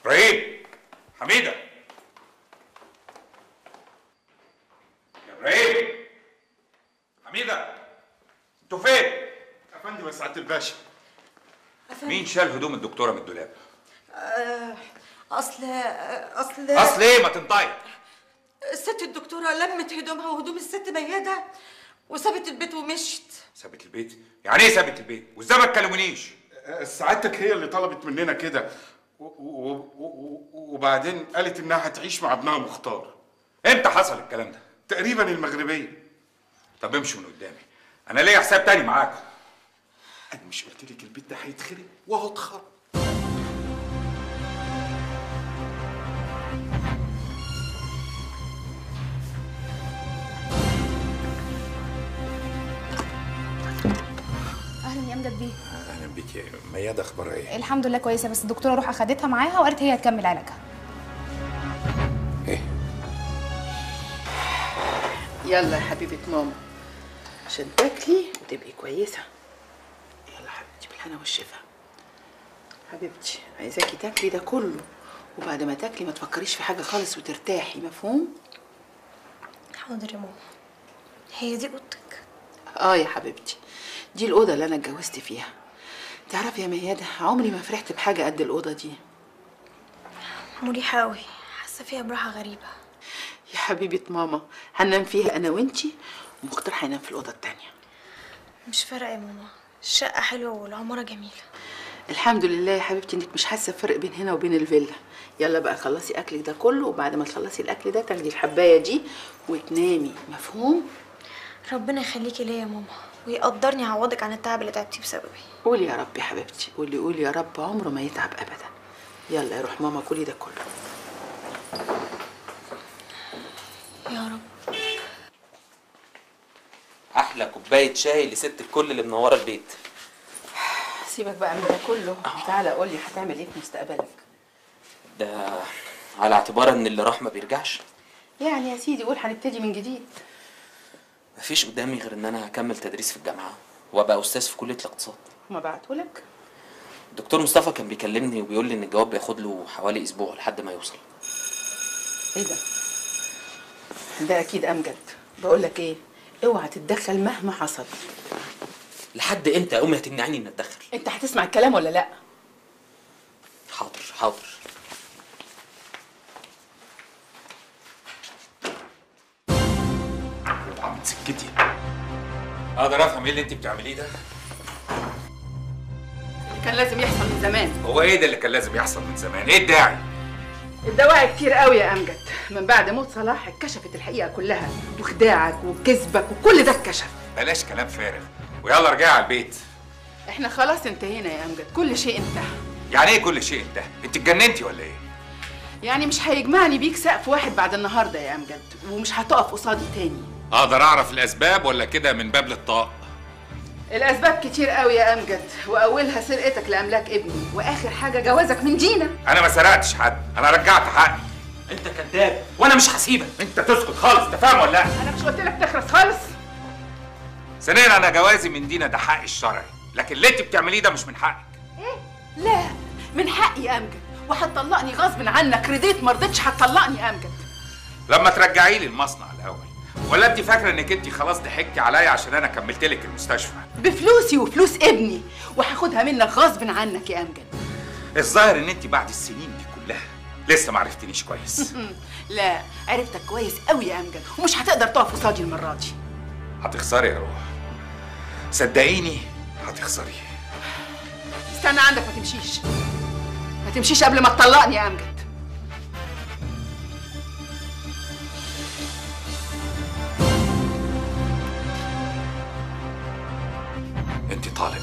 ابراهيم حميده يا ابراهيم حميده انتوا فين يا فندم يا سعاده الباشا مين شال هدوم الدكتوره من الدولاب آه، اصل اصل اصل ايه ما تنطقي الست الدكتوره لمت هدومها وهدوم الست مياده وسابت البيت ومشت سابت البيت يعني ايه سابت البيت وازاي ما تكلمونيش آه، سعادتك هي اللي طلبت مننا كده و- و- و- و- وبعدين قالت انها هتعيش مع ابنها مختار امتى حصل الكلام ده تقريبا المغربيه طب امشوا من قدامي انا ليا حساب تاني معاكم انا مش قلت لك البيت ده هيتخرب وهو اتخرب اهلا يا امجد بيه اهلا بيك يا ميادة اخبارها ايه الحمد لله كويسه بس الدكتوره روح اخدتها معاها وقالت هي هتكمل علاجها ايه يلا يا حبيبة ماما عشان تاكلي وتبقي كويسة يلا حبيبتي بالهنا والشفا حبيبتي عايزاكي تاكلي ده كله وبعد ما تاكلي ما تفكريش في حاجة خالص وترتاحي مفهوم؟ حاضر يا ماما هي دي اوضتك اه يا حبيبتي دي الأوضة اللي أنا اتجوزت فيها تعرفي يا ميادة عمري ما فرحت بحاجة قد الأوضة دي مريحة أوي حاسة فيها براحة غريبة يا حبيبة ماما هننام فيها أنا وإنتي ومختار هينام في الأوضة التانية مش فارقة يا ماما الشقة حلوة والعمارة جميلة الحمد لله يا حبيبتي انك مش حاسه بفرق بين هنا وبين الفيلا يلا بقى خلصي اكلك ده كله وبعد ما تخلصي الاكل ده تاخدي الحبايه دي وتنامي مفهوم ربنا يخليكي ليا يا ماما ويقدرني يعوضك عن التعب اللي تعبتيه بسببي قولي يا رب يا حبيبتي قولي قولي يا رب عمره ما يتعب ابدا يلا يا روح ماما كلي ده كله يا رب احلى كوبايه شاي لست الكل اللي منوره البيت سيبك بقى من ده كله تعالى قولي هتعمل ايه في مستقبلك ده على اعتبار ان اللي راح ما بيرجعش يعني يا سيدي قول هنبتدي من جديد مفيش قدامي غير ان انا هكمل تدريس في الجامعه وابقى استاذ في كليه الاقتصاد هما بعتولك الدكتور مصطفى كان بيكلمني وبيقول لي ان الجواب بياخد له حوالي اسبوع لحد ما يوصل ايه ده ده اكيد امجد بقول لك ايه اوعى تتدخل مهما حصل لحد امتى امي هتمنعني ان اتدخل انت هتسمع الكلام ولا لا حاضر حاضر اوعى من سكتي اقدر افهم ايه اللي انت بتعمليه ده كان لازم يحصل من زمان هو ايه ده اللي كان لازم يحصل من زمان ايه الداعي الدواعي كتير قوي يا امجد من بعد موت صلاح اتكشفت الحقيقه كلها وخداعك وكذبك وكل ده اتكشف بلاش كلام فارغ ويلا ارجعي على البيت احنا خلاص انتهينا يا امجد كل شيء انتهى يعني ايه كل شيء انتهى انت اتجننتي ولا ايه يعني مش هيجمعني بيك سقف واحد بعد النهارده يا امجد ومش هتقف قصادي تاني اقدر اعرف الاسباب ولا كده من باب للطاق الاسباب كتير قوي يا امجد واولها سرقتك لاملاك ابني واخر حاجه جوازك من جينا انا ما سرقتش حد انا رجعت حقي انت كذاب وانا مش هسيبك انت تسكت خالص انت فاهم ولا لا انا مش قلت لك تخرس خالص ثانيا انا جوازي من دينا ده حقي الشرعي لكن اللي انت بتعمليه ده مش من حقك لا من حقي يا امجد وهتطلقني غصب عنك رضيت ما رضيتش هتطلقني يا امجد لما ترجعي لي المصنع الاول ولا انت فاكره انك انت خلاص ضحكتي عليا عشان انا كملت لك المستشفى بفلوسي وفلوس ابني وهاخدها منك غصب عنك يا امجد الظاهر ان انت بعد السنين دي كلها لسه ما عرفتنيش كويس لا عرفتك كويس قوي يا امجد ومش هتقدر تقف قصادي المره دي هتخسري يا روح صدقيني هتخسري استنى عندك ما تمشيش ما تمشيش قبل ما تطلقني يا امجد انت طالق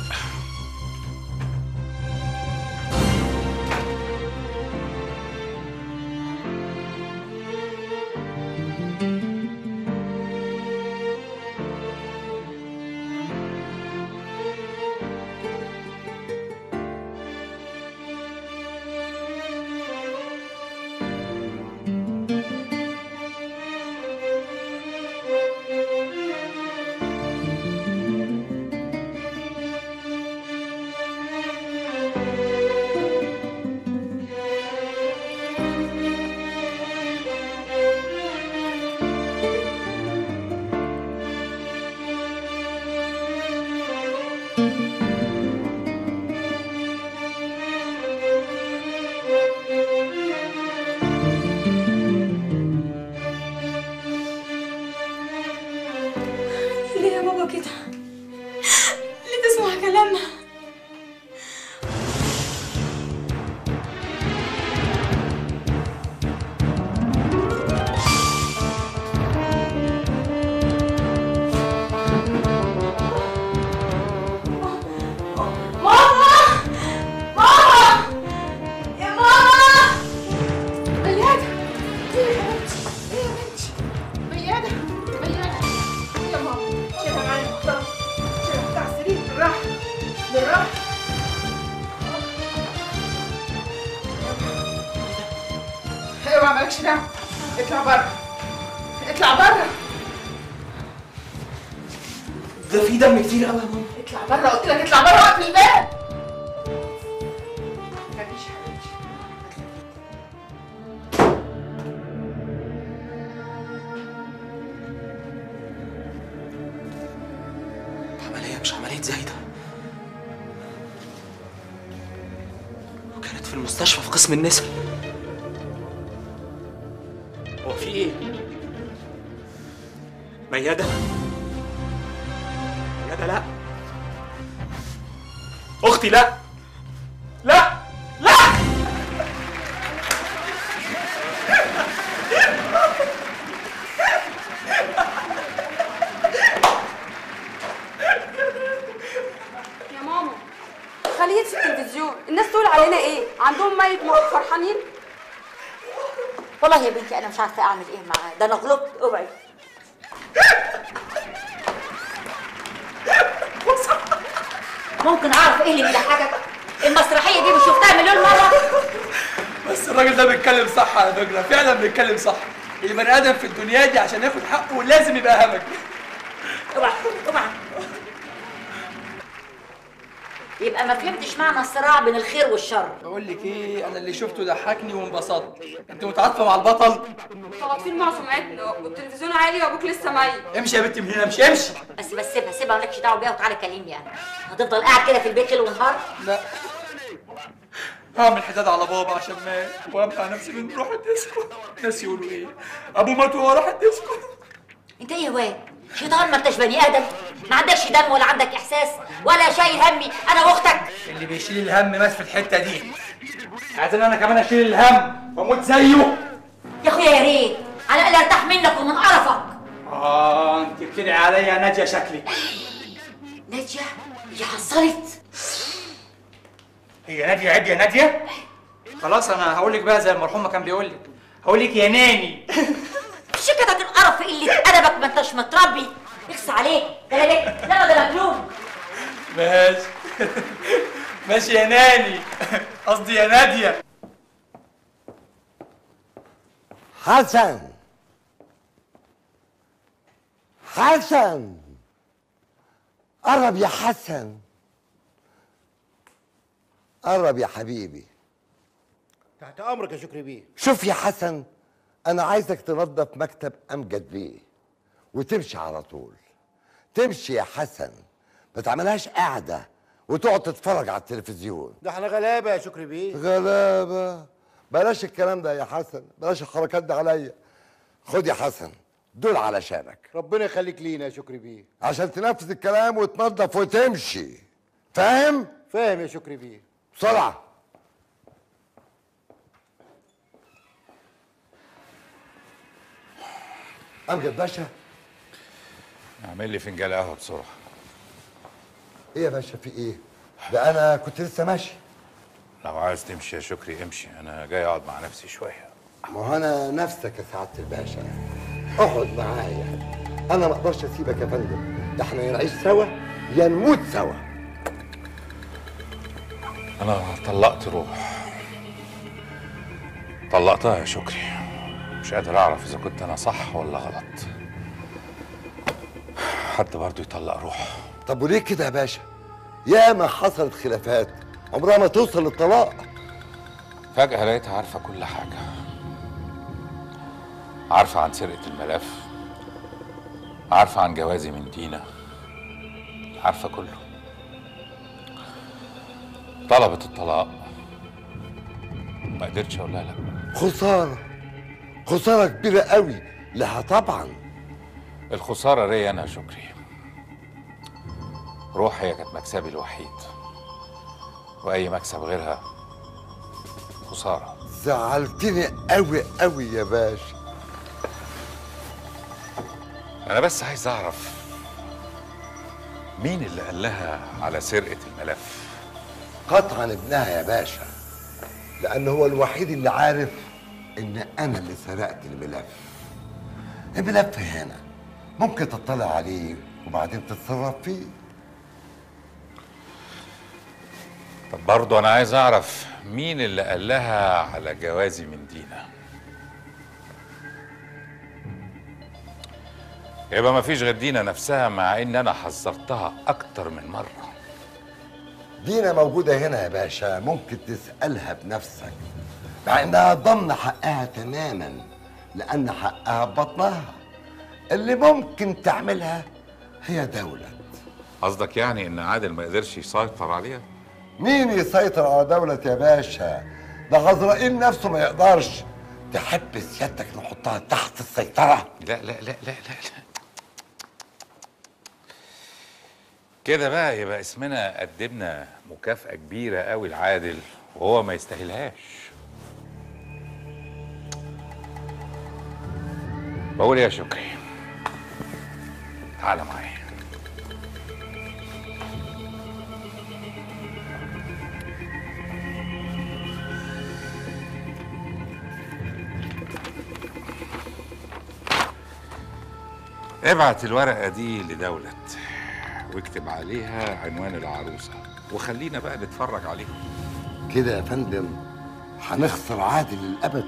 اوعى مالكش دعوه اطلع بره اطلع بره ده في دم كتير قوي يا ماما اطلع بره قلت لك اطلع بره واقفل الباب مفيش حبيبتي عملية مش عملية زايدة وكانت في المستشفى في قسم النساء هو في ايه؟ ميادة؟ ميادة لا أختي لا لا لا يا ماما خليه في التلفزيون الناس تقول علينا ايه عندهم ميت موت فرحانين والله يا بنتي انا مش عارفه اعمل ايه معاه ده انا غلطت اوعي ممكن اعرف ايه اللي بيضحكك المسرحيه دي مش شفتها مليون مره بس الراجل ده بيتكلم صح على فكره فعلا بيتكلم صح البني ادم في الدنيا دي عشان ياخد حقه لازم يبقى همج اوعى اوعى يبقى ما فهمتش معنى الصراع بين الخير والشر بقول لك ايه انا اللي شفته ضحكني وانبسطت انت متعاطفه مع البطل طالعين مع سمعتنا والتلفزيون عالي وابوك لسه ميت امشي يا بنتي من هنا امشي امشي بس بس سيبها سيبها مالكش دعوه بيها وتعالى كلمني انا هتفضل قاعد كده في البيت ليل ونهار لا هعمل حداد على بابا عشان مات وامنع نفسي من روح الديسكو الناس يقولوا ايه ابوه مات وهو راح الديسكو انت ايه يا واد شيطان ما انتش بني ادم ما عندكش دم ولا عندك احساس ولا شايل همي انا واختك اللي بيشيل الهم مات في الحته دي عايزين انا كمان اشيل الهم واموت زيه يا اخويا يا ريت على الاقل ارتاح منك ومن قرفك اه انت بتدعي عليا ناديه شكلك ناديه هي حصلت هي ناديه عيب يا ناديه خلاص انا هقول لك بقى زي المرحوم ما كان بيقول لك هقول لك يا ناني شكتك القرف في قله ادبك ما انتش متربي اخس عليك ده لا ليك لا ده مجنون ماشي ماشي يا ناني قصدي يا ناديه حسن حسن قرب يا حسن قرب يا حبيبي تحت امرك يا شكري بيه شوف يا حسن انا عايزك تنظف مكتب امجد بيه وتمشي على طول تمشي يا حسن ما تعملهاش قاعده وتقعد تتفرج على التلفزيون ده احنا غلابه يا شكري بيه غلابه بلاش الكلام ده يا حسن بلاش الحركات دي عليا خد يا حسن دول علشانك ربنا يخليك لينا يا شكري بيه عشان تنفذ الكلام وتنظف وتمشي فاهم فاهم يا شكري بيه بسرعه امجد باشا اعمل لي فنجان قهوه بسرعه ايه يا باشا في ايه ده انا كنت لسه ماشي لو عايز تمشي يا شكري امشي انا جاي اقعد مع نفسي شويه ما هو انا نفسك يا سعاده الباشا اقعد معايا انا ما اقدرش اسيبك يا فندم ده احنا يا نعيش سوا يا نموت سوا انا طلقت روح طلقتها يا شكري مش قادر اعرف اذا كنت انا صح ولا غلط حد برضه يطلق روح طب وليه كده يا باشا ياما حصلت خلافات عمرها ما توصل للطلاق فجأة لقيتها عارفة كل حاجة عارفة عن سرقة الملف عارفة عن جوازي من دينا عارفة كله طلبت الطلاق ما قدرتش اقول لها لا خساره خساره كبيره قوي لها طبعا الخسارة ليا انا يا شكري روح هي كانت مكسبي الوحيد واي مكسب غيرها خسارة زعلتني قوي قوي يا باشا انا بس عايز اعرف مين اللي قال لها على سرقة الملف قطعا ابنها يا باشا لان هو الوحيد اللي عارف ان انا اللي سرقت الملف الملف هنا ممكن تطلع عليه وبعدين تتصرف فيه طب برضه انا عايز اعرف مين اللي قال لها على جوازي من دينا يبقى مفيش غير دينا نفسها مع ان انا حذرتها اكتر من مره دينا موجودة هنا يا باشا ممكن تسألها بنفسك مع انها ضمن حقها تماما لان حقها ببطنها اللي ممكن تعملها هي دولة قصدك يعني ان عادل ما قدرش يسيطر عليها مين يسيطر على دولة يا باشا ده غزرائيل نفسه ما يقدرش تحب سيادتك نحطها تحت السيطرة لا لا لا لا لا, لا. كده بقى يبقى اسمنا قدمنا مكافأة كبيرة قوي لعادل وهو ما يستاهلهاش بقول يا شكري تعالى معايا ابعت الورقة دي لدولت واكتب عليها عنوان العروسة وخلينا بقى نتفرج عليها كده يا فندم هنخسر عادل للأبد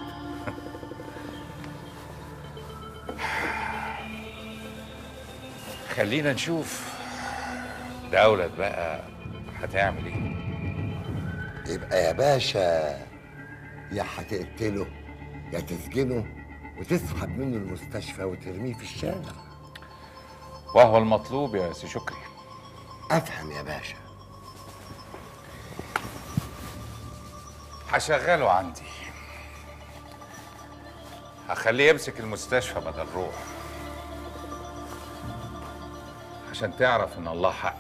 خلينا نشوف دولت بقى هتعمل ايه يبقى يا باشا يا هتقتله يا تسجنه وتسحب منه المستشفى وترميه في الشارع وهو المطلوب يا سي شكري افهم يا باشا هشغله عندي هخليه يمسك المستشفى بدل روح عشان تعرف ان الله حق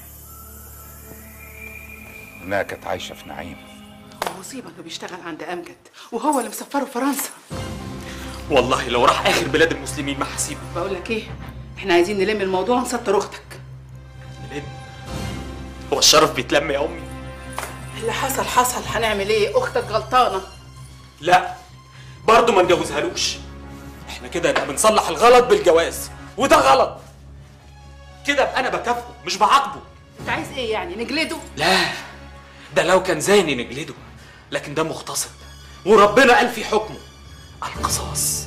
انها كانت عايشه في نعيم مصيبة انه بيشتغل عند امجد وهو اللي مسفره فرنسا والله لو راح اخر بلاد المسلمين ما هسيبه بقول لك ايه احنا عايزين نلم الموضوع ونسطر اختك نلم هو الشرف بيتلم يا امي اللي حصل حصل هنعمل ايه اختك غلطانه لا برضه ما نجوزهالوش احنا كده يبقى بنصلح الغلط بالجواز وده غلط كده ابقى انا بكافئه مش بعاقبه انت عايز ايه يعني نجلده لا ده لو كان زاني نجلده لكن ده مغتصب وربنا قال في حكمه القصاص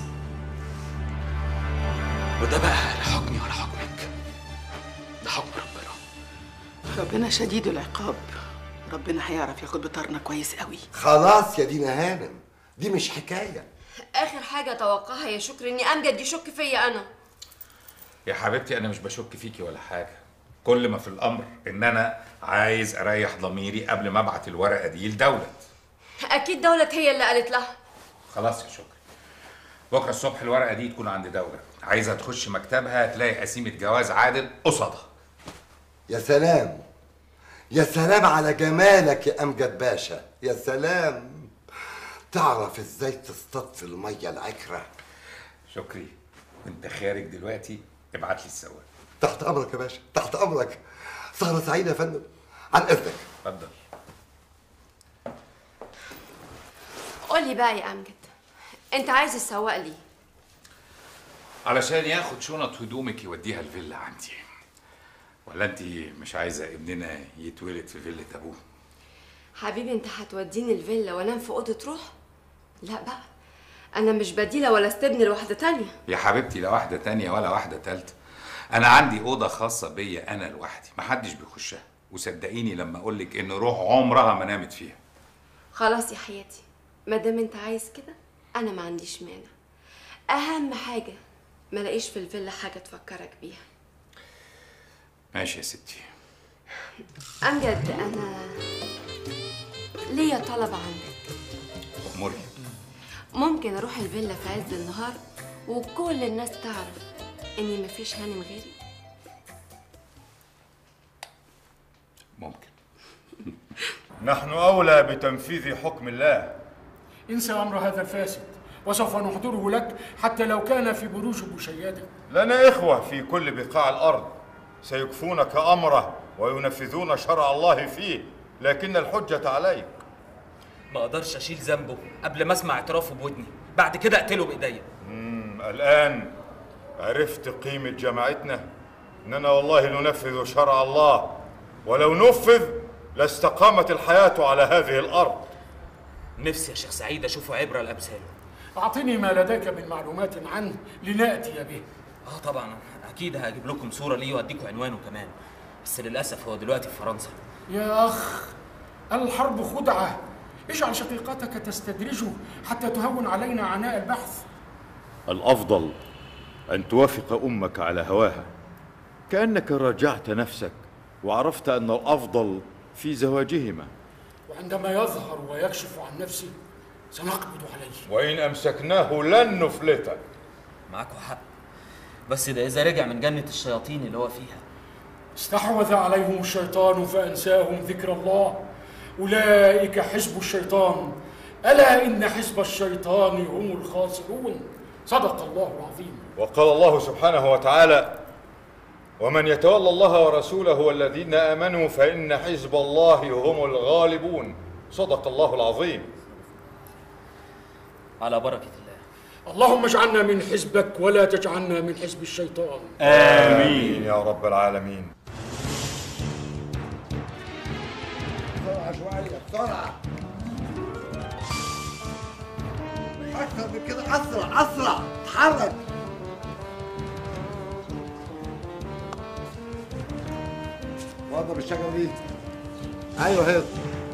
وده بقى لا حكمي ولا حكمك ده حكم ربنا ربنا شديد العقاب ربنا هيعرف ياخد بطارنا كويس قوي خلاص يا دينا هانم دي مش حكايه اخر حاجه اتوقعها يا شكري اني امجد يشك فيا انا يا حبيبتي انا مش بشك فيكي ولا حاجه كل ما في الامر ان انا عايز اريح ضميري قبل ما ابعت الورقه دي لدولت اكيد دولت هي اللي قالت لها خلاص يا شكري بكره الصبح الورقه دي تكون عند دولت عايزه تخش مكتبها تلاقي قسيمه جواز عادل قصادها يا سلام يا سلام على جمالك يا امجد باشا يا سلام تعرف ازاي تصطاد في الميه العكره شكري وانت خارج دلوقتي ابعت لي السواق تحت امرك يا باشا تحت امرك سهره سعيده يا فندم عن اذنك اتفضل قولي بقى يا امجد انت عايز السواق ليه علشان ياخد شنط هدومك يوديها الفيلا عندي ولا انت مش عايزه ابننا يتولد في فيلا ابوه حبيبي انت هتوديني الفيلا وانام في اوضه روح لا بقى انا مش بديله ولا استبني لواحده تانية يا حبيبتي لا واحده تانية ولا واحده تالتة انا عندي اوضه خاصه بيا انا لوحدي محدش بيخشها وصدقيني لما اقولك ان روح عمرها ما نامت فيها خلاص يا حياتي ما دام انت عايز كده انا ما عنديش مانع اهم حاجه ما لاقيش في الفيلا حاجه تفكرك بيها ماشي يا ستي امجد انا ليا طلب عندك اموري ممكن اروح الفيلا في عز النهار وكل الناس تعرف اني مفيش هانم غيري ممكن نحن أولى بتنفيذ حكم الله انسى أمر هذا الفاسد وسوف نحضره لك حتى لو كان في بروج بوشياده لنا إخوة في كل بقاع الأرض سيكفونك أمره وينفذون شرع الله فيه لكن الحجة عليك ما اقدرش اشيل ذنبه قبل ما اسمع اعترافه بودني بعد كده اقتله بايديا مم، الآن عرفت قيمة جماعتنا إننا والله ننفذ شرع الله ولو نفذ لاستقامت الحياة على هذه الأرض نفسي يا شيخ سعيد اشوفه عبره لامثاله أعطني ما لديك من معلومات عنه لنأتي به اه طبعا اكيد هجيب لكم صوره ليه واديكم عنوانه كمان بس للاسف هو دلوقتي في فرنسا يا أخ الحرب خدعة اجعل شقيقتك تستدرجه حتى تهون علينا عناء البحث الأفضل أن توافق أمك على هواها كأنك راجعت نفسك وعرفت أن الأفضل في زواجهما وعندما يظهر ويكشف عن نفسه سنقبض عليه وإن أمسكناه لن نفلته معاكم حق بس ده اذا رجع من جنه الشياطين اللي هو فيها استحوذ عليهم الشيطان فأنساهم ذكر الله أولئك حزب الشيطان ألا إن حزب الشيطان هم الخاسرون صدق الله العظيم وقال الله سبحانه وتعالى ومن يتولى الله ورسوله والذين آمنوا فإن حزب الله هم الغالبون صدق الله العظيم على بركه اللهم اجعلنا من حزبك ولا تجعلنا من حزب الشيطان آمين يا رب العالمين بسرعة شوية بسرعة أكثر من كده أسرع أسرع اتحرك وضب الشجرة دي أيوه هي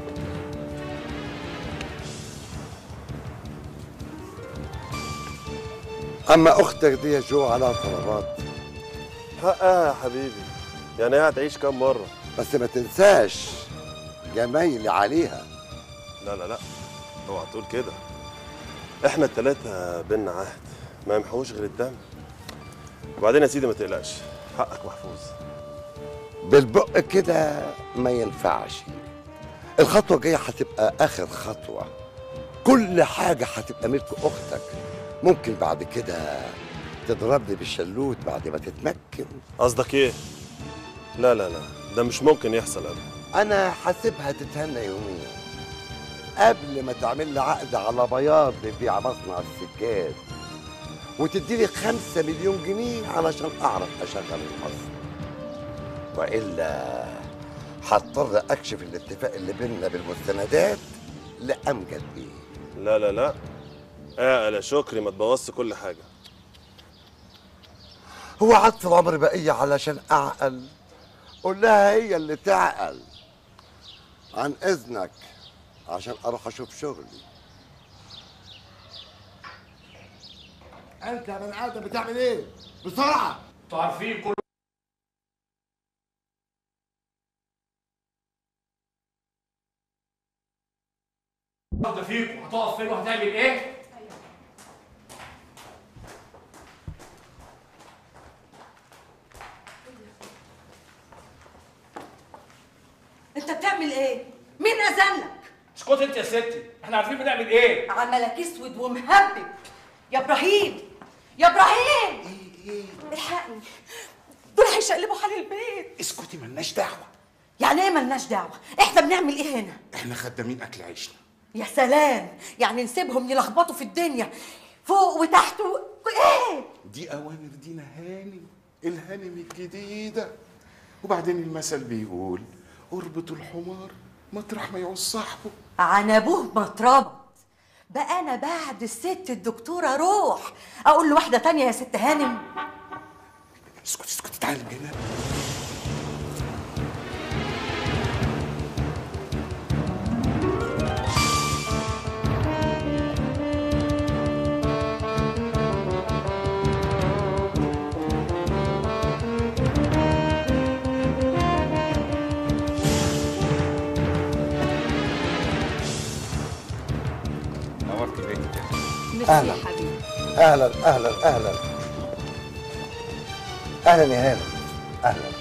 أما أختك دي يا جو على طلبات حقها يا حبيبي يعني هي هتعيش كام مرة بس ما تنساش جمايلي عليها لا لا لا اوعى تقول كده احنا التلاتة بينا عهد ما يمحوش غير الدم وبعدين يا سيدي ما تقلقش حقك محفوظ بالبق كده ما ينفعش الخطوة الجاية هتبقى آخر خطوة كل حاجة هتبقى ملك أختك ممكن بعد كده تضربني بالشلوت بعد ما تتمكن قصدك ايه؟ لا لا لا ده مش ممكن يحصل ابدا أنا حاسبها تتهنى يومين قبل ما تعمل لي عقد على بياض بيبيع مصنع السجاد وتديني خمسة مليون جنيه علشان أعرف أشغل المصنع وإلا هضطر أكشف الاتفاق اللي بيننا بالمستندات لأمجد بيه لا لا لا اعقل يا شكري ما تبوظش كل حاجة هو عطف العمر بقية علشان أعقل قول لها هي اللي تعقل عن إذنك عشان أروح أشوف شغلي أنت يا بني آدم بتعمل إيه؟ بسرعة انتوا عارفين كل واحدة فيكم هتقف فين وهتعمل ايه؟ انت بتعمل ايه؟ مين اذن لك؟ اسكت انت يا ستي احنا عارفين بنعمل ايه؟ عملك اسود ومهبب يا ابراهيم يا ابراهيم الحقني دول هيشقلبوا حال البيت اسكتي ملناش دعوه يعني ايه ملناش دعوه احنا بنعمل ايه هنا احنا خدامين اكل عيشنا يا سلام يعني نسيبهم يلخبطوا في الدنيا فوق وتحت و... ايه دي اوامر دينا هانم الهانم الجديده وبعدين المثل بيقول اربط الحمار مطرح ما يعوز صاحبه عن ابوه ما اتربط بقى انا بعد الست الدكتوره روح اقول لواحده تانية يا ست هانم اسكتي اسكتي تعالي هنا نورتي بيتك أهلا أهلا أهلا أهلا أهلا يا هانم أهلا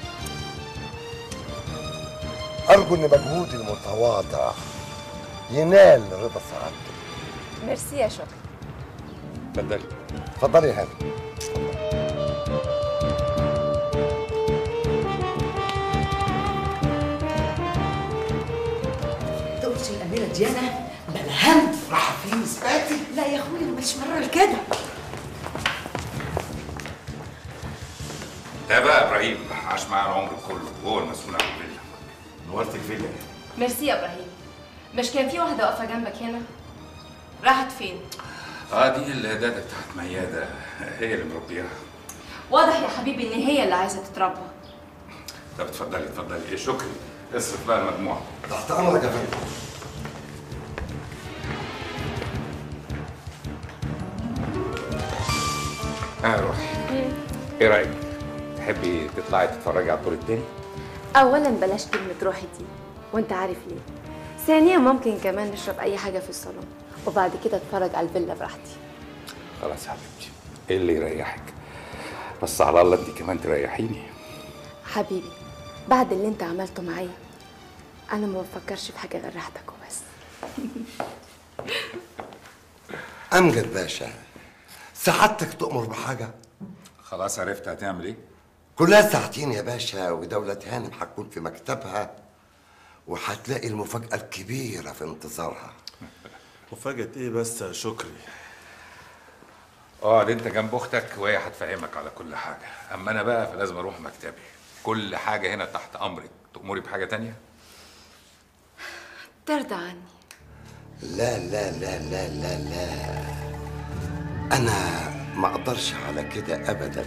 أرجو إن مجهودي المتواضع ينال رضا سعادتك ميرسي يا شكري اتفضلي اتفضلي يا هانم تقولش الأميرة ديانا بلا هم راح فين اثباتي لا يا اخويا أنا ماليش مرة لكده ده بقى ابراهيم عاش معايا العمر كله وهو المسؤول عن الفيلا نورت الفيلا ميرسي يا ابراهيم مش كان في واحده واقفه جنبك هنا راحت فين اه دي الداده بتاعت مياده هي اللي مربياها واضح يا حبيبي ان هي اللي عايزه تتربى طب اتفضلي اتفضلي ايه شكري اصرف بقى المجموعه تحت امرك يا فندم ها روحي ايه رايك تحبي تطلعي تتفرجي على الدور التاني اولا بلاش كلمه روحي دي وانت عارف ليه ثانيا ممكن كمان نشرب اي حاجه في الصالون وبعد كده اتفرج على الفيلا براحتي خلاص يا حبيبتي ايه اللي يريحك بس على الله انت كمان تريحيني حبيبي بعد اللي انت عملته معايا انا ما بفكرش في حاجه غير راحتك وبس امجد باشا سعادتك تؤمر بحاجه خلاص عرفت هتعمل ايه كلها ساعتين يا باشا ودولة هانم هتكون في مكتبها وهتلاقي المفاجأة الكبيرة في انتظارها مفاجأة ايه بس يا شكري اقعد انت جنب اختك وهي هتفهمك على كل حاجه اما انا بقى فلازم اروح مكتبي كل حاجه هنا تحت امرك تأمري بحاجه تانية ترضى عني لا لا لا لا لا لا أنا ما أقدرش على كده أبدا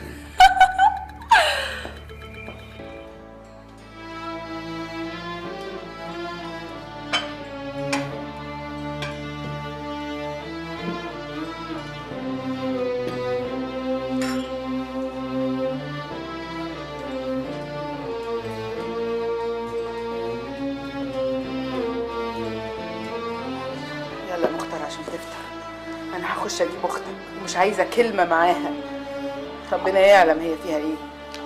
يلا يا مختار عشان تفتح انا هخش اجيب اختك ومش عايزه كلمه معاها ربنا يعلم هي فيها ايه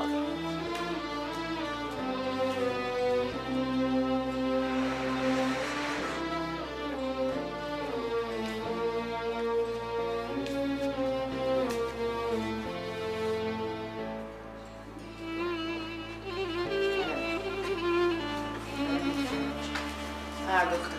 قاعد اختك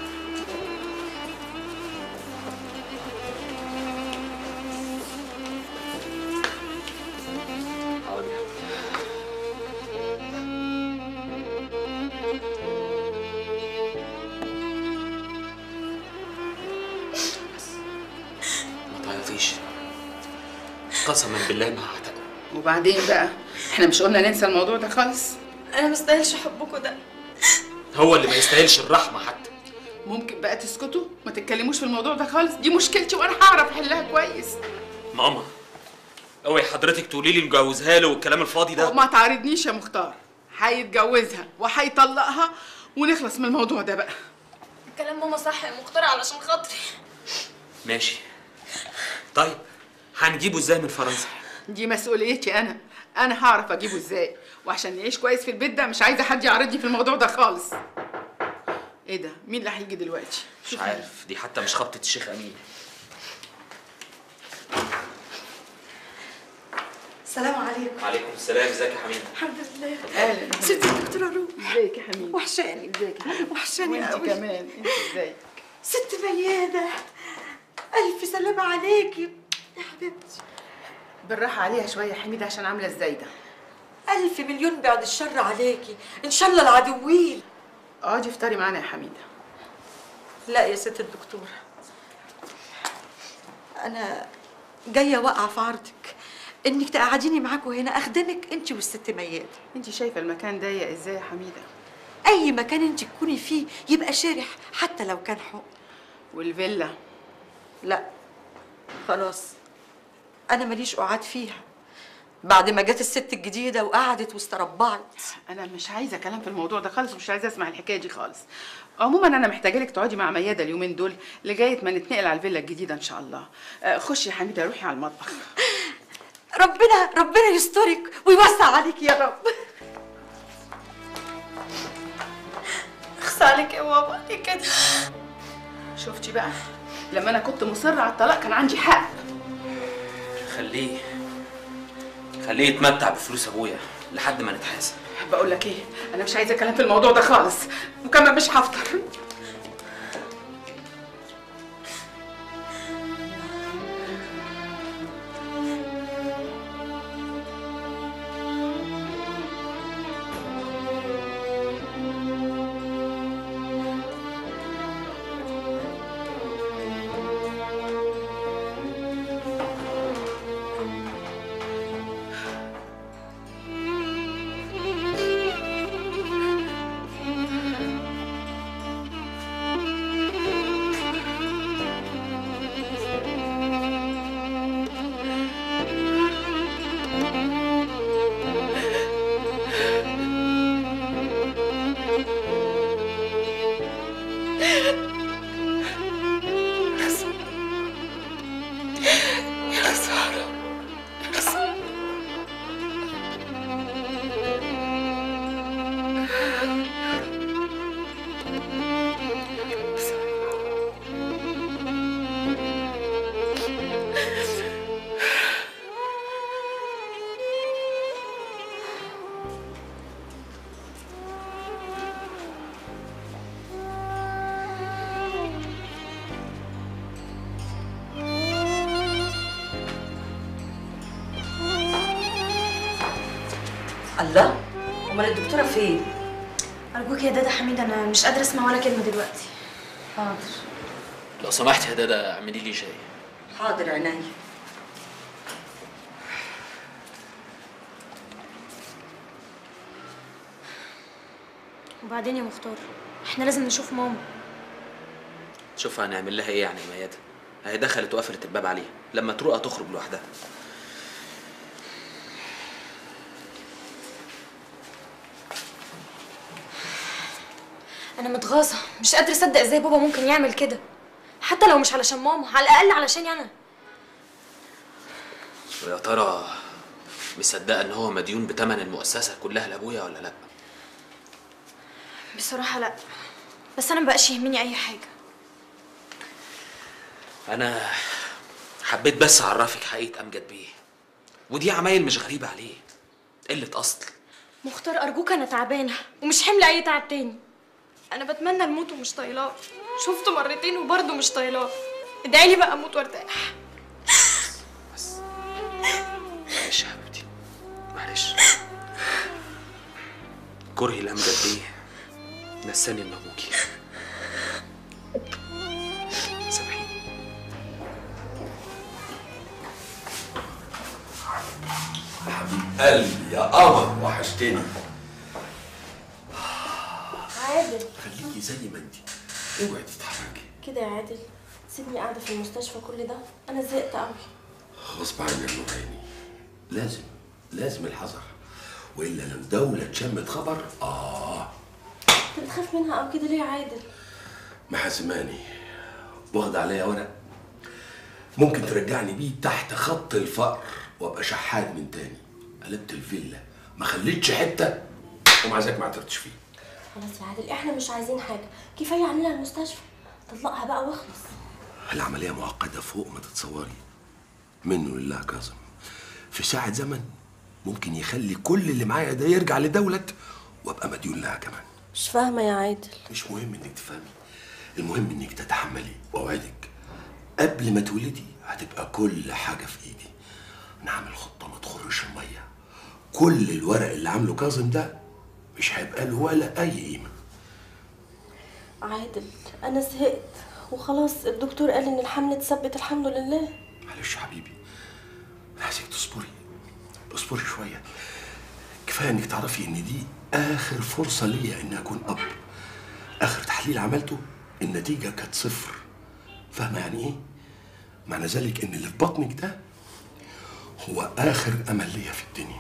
ما تعيطيش قسما بالله ما هعتقد وبعدين بقى احنا مش قلنا ننسى الموضوع ده خالص انا مستاهلش حبكوا ده هو اللي ما يستاهلش الرحمه حتى ممكن بقى تسكتوا ما تتكلموش في الموضوع ده خالص دي مشكلتي وانا هعرف احلها كويس ماما اوعي حضرتك تقولي لي نجوزها له والكلام الفاضي ده وما تعارضنيش يا مختار هيتجوزها وهيطلقها ونخلص من الموضوع ده بقى كلام ماما صح يا مختار علشان خاطري ماشي طيب هنجيبه ازاي من فرنسا دي مسؤوليتي انا انا هعرف اجيبه ازاي وعشان نعيش كويس في البيت ده مش عايزه حد يعارضني في الموضوع ده خالص ايه ده مين اللي هيجي دلوقتي مش عارف دي حتى مش خبطه الشيخ امين السلام عليكم عليكم السلام ازيك يا حميده الحمد لله اهلا ست الدكتوره روح ازيك يا حميد وحشاني ازيك يا حبيبي وحشاني وانت قوي كمان انت ازيك ست ميادة ألف سلامة عليكي يا حبيبتي بالراحه عليها شويه يا حميده عشان عامله ازاي ده ألف مليون بعد الشر عليكي إن شاء الله العدوين اقعدي افطري معانا يا حميده لا يا ست الدكتورة أنا جاية واقعة في عرضك إنك تقعديني معاكوا هنا أخدمك أنت والست ميادة انت شايفه المكان ضيق ازاي يا حميده أي مكان أنت تكوني فيه يبقى شارح حتى لو كان حق والفيلا لا خلاص أنا ماليش قعاد فيها بعد ما جت الست الجديدة وقعدت واستربعت انا مش عايزه كلام في الموضوع ده خالص ومش عايزه اسمع الحكايه دي خالص عموما انا محتاجه لك تقعدي مع ميادة اليومين دول لغايه ما نتنقل على الفيلا الجديده ان شاء الله آه، خشي يا حميده روحي على المطبخ ربنا ربنا يسترك ويوسع عليك يا رب اخص عليك يا بابا ليه كده شفتي بقى لما انا كنت مصره على الطلاق كان عندي حق خليه خليه يتمتع بفلوس ابويا لحد ما نتحاسب بقول لك ايه انا مش عايزه كلام في الموضوع ده خالص وكمان مش هفطر الله امال الدكتوره فين ارجوك يا دادا حميد انا مش قادره اسمع ولا كلمه دلوقتي حاضر لو سمحت يا دادا اعملي لي شاي حاضر عينيا وبعدين يا مختار احنا لازم نشوف ماما شوف هنعمل لها ايه يعني يا ميادة هي دخلت وقفلت الباب عليها لما تروق تخرج لوحدها انا متغاظه مش قادره اصدق ازاي بابا ممكن يعمل كده حتى لو مش علشان ماما على الاقل علشاني انا ويا ترى مصدقه ان هو مديون بتمن المؤسسه كلها لابويا ولا لا بصراحه لا بس انا مبقاش يهمني اي حاجه انا حبيت بس اعرفك حقيقه امجد بيه ودي عمايل مش غريبه عليه قله اصل مختار ارجوك انا تعبانه ومش حمل اي تعب تاني انا بتمنى الموت ومش طايلاه شفته مرتين وبرضه مش طايلاه ادعي لي بقى اموت وارتاح معلش يا حبيبتي معلش كرهي لامجد بيه نساني ان ابوكي سامحيني قلبي يا قمر وحشتني عادل خليكي زي ما انت اوعي تتحركي كده يا عادل سيبني قاعده في المستشفى كل ده انا زهقت قوي غصب عني يا نور عيني لازم لازم الحذر والا لو دولة اتشمت خبر اه انت بتخاف منها او كده ليه يا عادل محاسماني واخد عليا ورق ممكن ترجعني بيه تحت خط الفقر وابقى شحات من تاني قلبت الفيلا ما خليتش حته ومع ذلك ما اعترتش فيه خلاص يا عادل احنا مش عايزين حاجه كفايه عننا المستشفى طلقها بقى واخلص العمليه معقده فوق ما تتصوري منه لله كاظم في ساعه زمن ممكن يخلي كل اللي معايا ده يرجع لدولة وابقى مديون لها كمان مش فاهمه يا عادل مش مهم انك تفهمي المهم انك تتحملي واوعدك قبل ما تولدي هتبقى كل حاجه في ايدي نعمل خطه ما تخرش الميه كل الورق اللي عامله كاظم ده مش هيبقى له ولا اي قيمه عادل انا زهقت وخلاص الدكتور قال ان الحمل اتثبت الحمد لله معلش يا حبيبي انا عايزك تصبري اصبري شويه كفايه انك تعرفي ان دي اخر فرصه ليا اني اكون اب اخر تحليل عملته النتيجه كانت صفر فاهمه يعني ايه معنى ذلك ان اللي في بطنك ده هو اخر امل ليا في الدنيا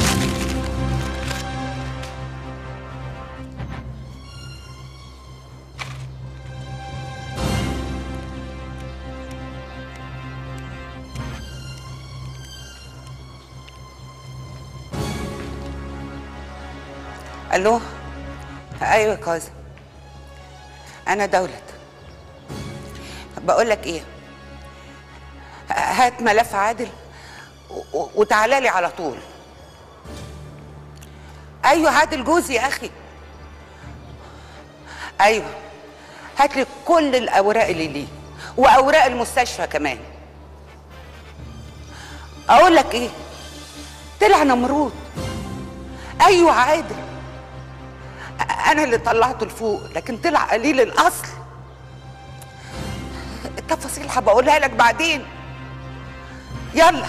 الو ايوه يا كاظم انا دولت بقول لك ايه هات ملف عادل و- و- وتعالى لي على طول ايوه عادل جوزي يا اخي ايوه هات لي كل الاوراق اللي ليه واوراق المستشفى كمان اقول لك ايه طلع نمرود ايوه عادل انا اللي طلعته لفوق لكن طلع قليل الاصل التفاصيل هبقولها لك بعدين يلا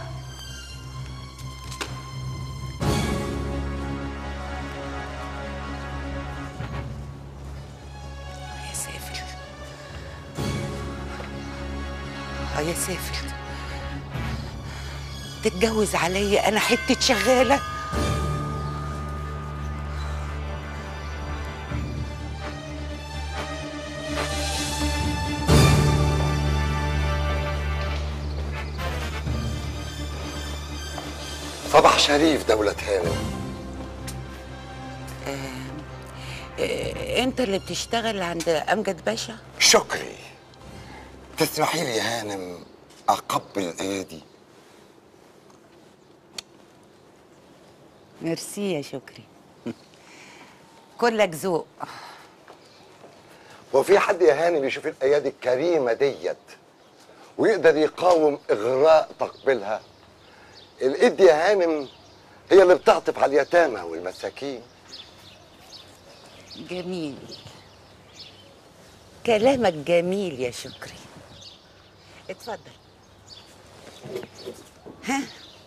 يا سافر اه يا سافر تتجوز عليا انا حته شغاله صباح شريف دولة هانم إيه، انت اللي بتشتغل عند امجد باشا شكري تسمحي لي يا هانم اقبل ايدي ميرسي يا شكري كلك ذوق هو في حد يا هانم يشوف الايادي الكريمه ديت ويقدر يقاوم اغراء تقبلها الايد يا هانم هي اللي بتعطف على اليتامى والمساكين جميل كلامك جميل يا شكري اتفضل ها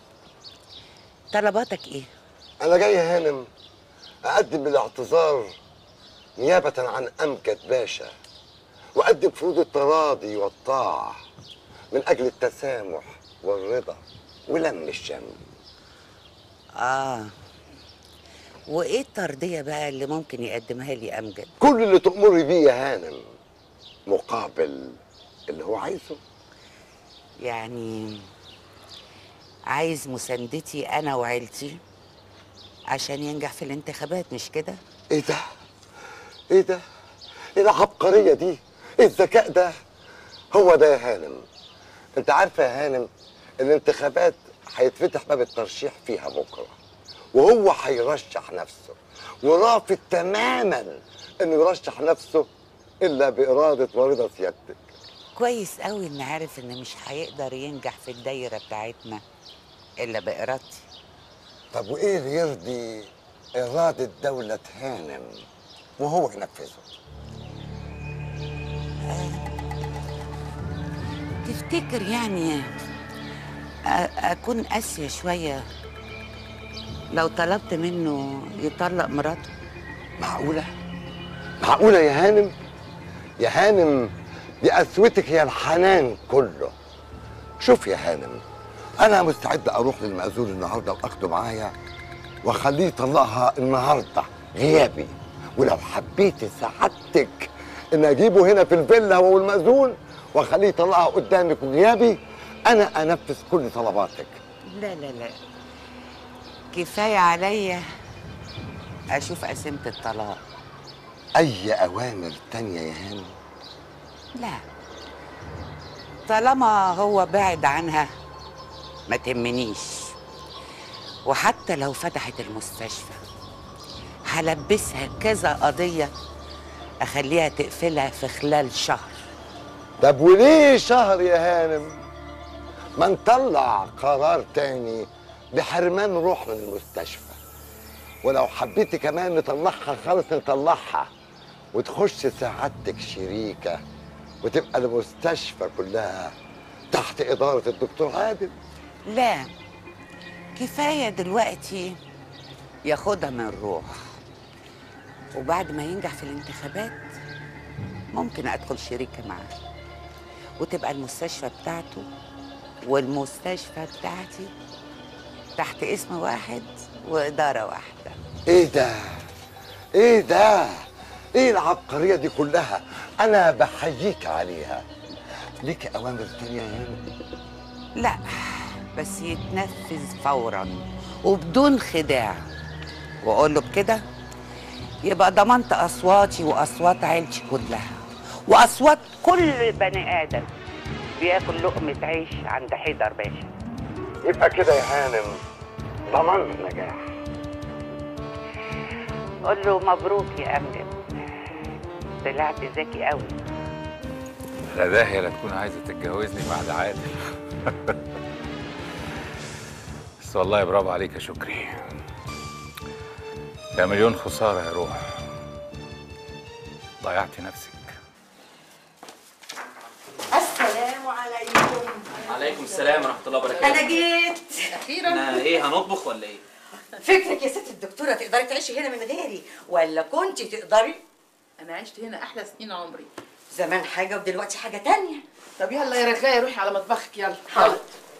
طلباتك ايه انا جاي يا هانم اقدم بالاعتذار نيابه عن امجد باشا واقدم فروض التراضي والطاعه من اجل التسامح والرضا ولم الشمل اه وايه الترضيه بقى اللي ممكن يقدمها لي امجد كل اللي تأمري بيه يا هانم مقابل اللي هو عايزه يعني عايز مساندتي انا وعيلتي عشان ينجح في الانتخابات مش كده ايه ده ايه ده ايه العبقريه دي ايه الذكاء ده هو ده يا هانم انت عارفه يا هانم الانتخابات هيتفتح باب الترشيح فيها بكره وهو هيرشح نفسه ورافض تماما انه يرشح نفسه الا باراده ورضا سيادتك كويس قوي ان عارف ان مش هيقدر ينجح في الدايره بتاعتنا الا بارادتي طب وايه اللي يرضي اراده دوله هانم وهو ينفذه تفتكر يعني أ- اكون قاسيه شويه لو طلبت منه يطلق مراته معقوله معقوله يا هانم يا هانم دي قسوتك هي الحنان كله شوف يا هانم انا مستعد اروح للمأذون النهارده واخده معايا واخليه يطلقها النهارده غيابي ولو حبيت سعادتك ان اجيبه هنا في الفيلا هو والمأذون واخليه يطلقها قدامك وغيابي انا انفذ كل طلباتك لا لا لا كفايه عليا اشوف قسيمه الطلاق اي اوامر تانية يا هانم لا طالما هو بعد عنها ما تهمنيش وحتى لو فتحت المستشفى هلبسها كذا قضية أخليها تقفلها في خلال شهر طب وليه شهر يا هانم ما نطلع قرار تاني بحرمان روح من المستشفى ولو حبيتي كمان نطلعها خالص نطلعها وتخش سعادتك شريكة وتبقى المستشفى كلها تحت إدارة الدكتور عادل لا كفاية دلوقتي ياخدها من روح وبعد ما ينجح في الانتخابات ممكن أدخل شريكة معاه وتبقى المستشفى بتاعته والمستشفى بتاعتي تحت اسم واحد وإدارة واحدة إيه ده؟ إيه ده؟ إيه العبقرية دي كلها؟ أنا بحييك عليها ليك أوامر تانية يا هانم؟ لا بس يتنفذ فورا وبدون خداع واقول له بكده يبقى ضمنت اصواتي واصوات عيلتي كلها واصوات كل بني ادم بياكل لقمه عيش عند حيدر باشا يبقى كده يا هانم ضمنت نجاح قول له مبروك يا امجد طلعت ذكي قوي لا داهية لا تكون عايزة تتجوزني بعد عادل بس والله برافو عليك يا شكري يا مليون خسارة يا روح ضيعتي نفسك السلام عليكم عليكم السلام ورحمه الله وبركاته انا جيت احنا ايه هنطبخ ولا ايه فكرك يا ست الدكتوره تقدري تعيشي هنا من غيري ولا كنت تقدري انا عشت هنا احلى سنين عمري زمان حاجه ودلوقتي حاجه تانية طب يلا يا رجايه روحي على مطبخك يلا حاضر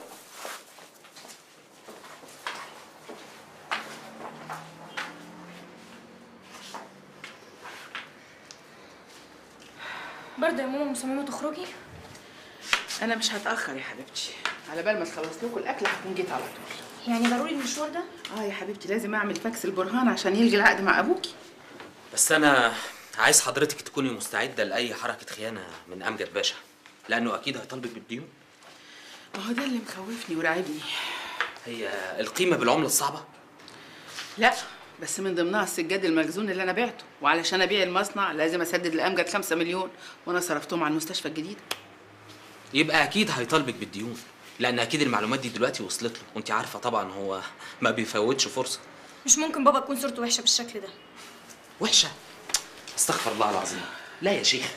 برضه يا ماما مصممه تخرجي انا مش هتاخر يا حبيبتي على بال ما تخلص لكم الاكل هكون جيت على طول يعني ضروري المشوار ده اه يا حبيبتي لازم اعمل فاكس البرهان عشان يلغي العقد مع ابوكي بس انا عايز حضرتك تكوني مستعده لاي حركه خيانه من امجد باشا لانه اكيد هيطالبك بالديون ما هو ده اللي مخوفني وراعبني هي القيمه بالعمله الصعبه لا بس من ضمنها السجاد المخزون اللي انا بعته وعلشان ابيع المصنع لازم اسدد لامجد خمسة مليون وانا صرفتهم على المستشفى الجديد يبقى اكيد هيطالبك بالديون لان اكيد المعلومات دي دلوقتي وصلت له وانت عارفه طبعا هو ما بيفوتش فرصه مش ممكن بابا تكون صورته وحشه بالشكل ده وحشه استغفر الله العظيم لا يا شيخ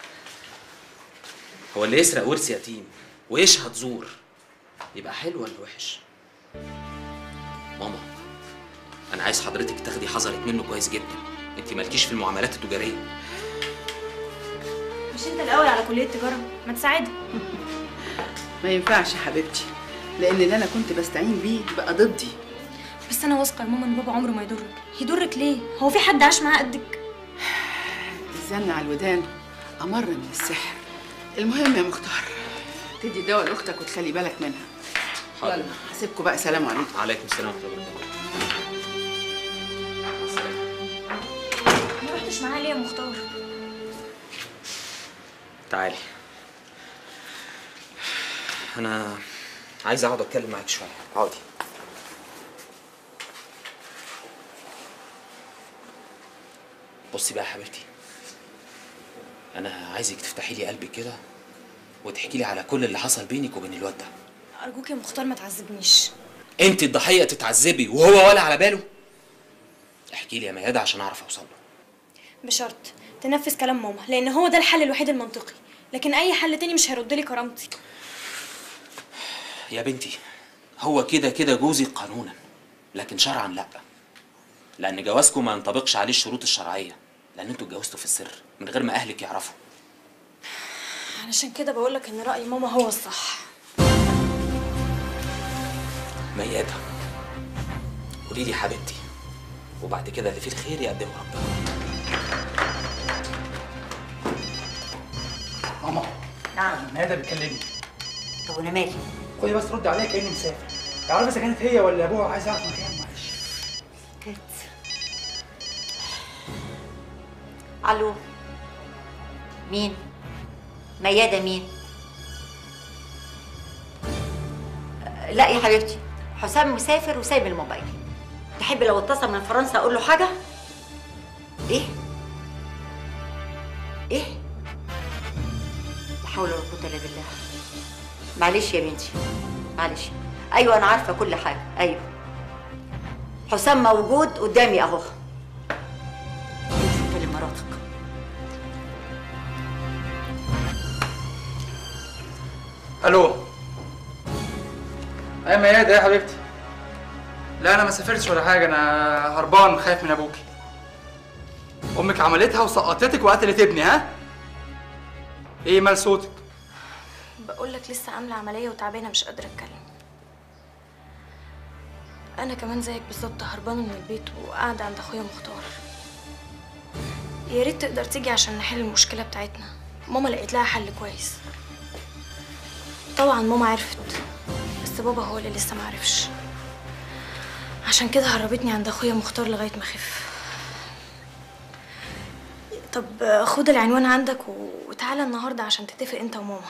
هو اللي يسرق ورث يتيم ويشهد زور يبقى حلو ولا وحش ماما انا عايز حضرتك تاخدي حذرك منه كويس جدا انت مالكيش في المعاملات التجاريه مش انت الاول على كليه تجاره ما تساعدها ما ينفعش يا حبيبتي لان اللي انا كنت بستعين بيه بقى ضدي بس انا واثقه يا ماما ان بابا عمره ما يضرك يضرك ليه هو في حد عاش معاه قدك الزن على الودان امر من السحر المهم يا مختار تدي دواء لاختك وتخلي بالك منها حاضر. يلا هسيبكم بقى سلام عليكم عليكم السلام ورحمه الله وبركاته ما رحتش معاه ليه يا مختار تعالي انا عايز اقعد اتكلم معاك شويه اقعدي بصي بقى يا حبيبتي انا عايزك تفتحي لي قلبك كده وتحكي لي على كل اللي حصل بينك وبين الواد ده ارجوك يا مختار ما تعذبنيش انت الضحيه تتعذبي وهو ولا على باله احكي لي يا ميادة عشان اعرف اوصل له بشرط تنفذ كلام ماما لان هو ده الحل الوحيد المنطقي لكن اي حل تاني مش هيرد لي كرامتي يا بنتي هو كده كده جوزي قانونا لكن شرعا لا لان جوازكم ما ينطبقش عليه الشروط الشرعيه لان انتوا اتجوزتوا في السر من غير ما اهلك يعرفوا علشان كده بقولك ان راي ماما هو الصح ميادة قولي لي حبيبتي وبعد كده اللي فيه الخير يقدمه ربنا ماما نعم ماذا بتكلمني طب وانا مالي خدي بس رد عليا كاني مسافر تعرفي اذا كانت هي ولا ابوها عايز اعرف مكان معلش كانت الو مين ميادة مين أه، لا يا حبيبتي حسام مسافر وسايب الموبايل تحبي لو اتصل من فرنسا اقول له حاجه ايه ايه لا حول ولا قوه الا بالله معلش يا بنتي معلش ايوه انا عارفه كل حاجه ايوه حسام موجود قدامي اهو انت كلم مراتك الو ايه ميادة يا حبيبتي لا انا ما سافرتش ولا حاجه انا هربان خايف من ابوكي امك عملتها وسقطتك وقتلت ابني ها ايه مال صوتك بقولك لسه عامله عمليه وتعبانه مش قادره اتكلم انا كمان زيك بالظبط هربانه من البيت وقاعده عند اخويا مختار يا ريت تقدر تيجي عشان نحل المشكله بتاعتنا ماما لقيت لها حل كويس طبعا ماما عرفت بس بابا هو اللي لسه ما عرفش عشان كده هربتني عند اخويا مختار لغايه ما اخف طب خد العنوان عندك و- وتعالى النهارده عشان تتفق انت وماما